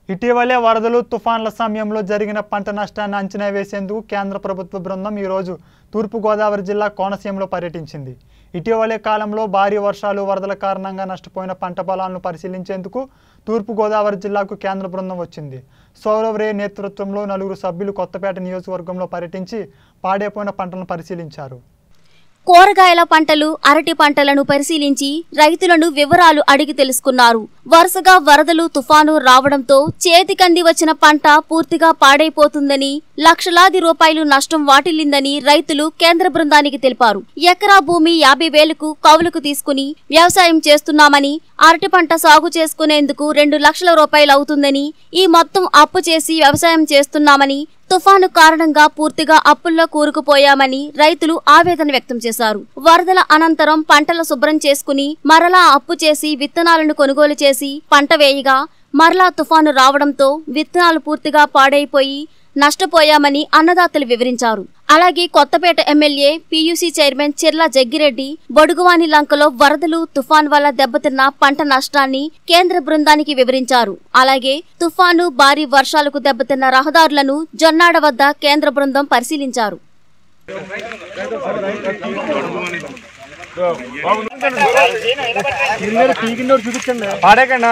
ఇటీవలే వరదలు తుఫాన్ల సమయంలో జరిగిన పంట నష్టాన్ని అంచనా వేసేందుకు కేంద్ర ప్రభుత్వ బృందం ఈరోజు తూర్పుగోదావరి జిల్లా కోనసీమలో పర్యటించింది ఇటీవలే కాలంలో భారీ వర్షాలు వరదల కారణంగా నష్టపోయిన పంట పొలాలను పరిశీలించేందుకు తూర్పుగోదావరి జిల్లాకు కేంద్ర బృందం వచ్చింది సౌరవ్ రే నేతృత్వంలో నలుగురు సభ్యులు కొత్తపేట నియోజకవర్గంలో పర్యటించి పాడైపోయిన పంటలను పరిశీలించారు కూరగాయల పంటలు అరటి పంటలను పరిశీలించి రైతులను వివరాలు అడిగి తెలుసుకున్నారు వరుసగా వరదలు తుఫాను రావడంతో చేతికంది వచ్చిన పంట పూర్తిగా పాడైపోతుందని లక్షలాది రూపాయలు నష్టం వాటిల్లిందని రైతులు కేంద్ర బృందానికి తెలిపారు ఎకరా భూమి యాభై వేలకు కౌలుకు తీసుకుని వ్యవసాయం చేస్తున్నామని అరటి పంట సాగు చేసుకునేందుకు రెండు లక్షల రూపాయలు అవుతుందని ఈ మొత్తం అప్పు చేసి వ్యవసాయం చేస్తున్నామని తుఫాను కారణంగా పూర్తిగా అప్పుల్లో కూరుకుపోయామని రైతులు ఆవేదన వ్యక్తం చేశారు వరదల అనంతరం పంటల శుభ్రం చేసుకుని మరలా అప్పు చేసి విత్తనాలను కొనుగోలు చేసి పంట వేయగా మరలా తుఫాను రావడంతో విత్తనాలు పూర్తిగా పాడైపోయి నష్టపోయామని అన్నదాతలు వివరించారు అలాగే Kothapeta MLA PUC chairman Chirla Jaggireddy బొడుగువాని లంకలో వరదలు తుఫాన్ వల్ల దెబ్బతిన్న పంట నష్టాన్ని కేంద్ర బృందానికి వివరించారు అలాగే తుఫాను భారీ వర్షాలకు దెబ్బతిన్న రహదారులను జొన్నాడ వద్ద కేంద్ర బృందం పరిశీలించారు పాడేకన్నా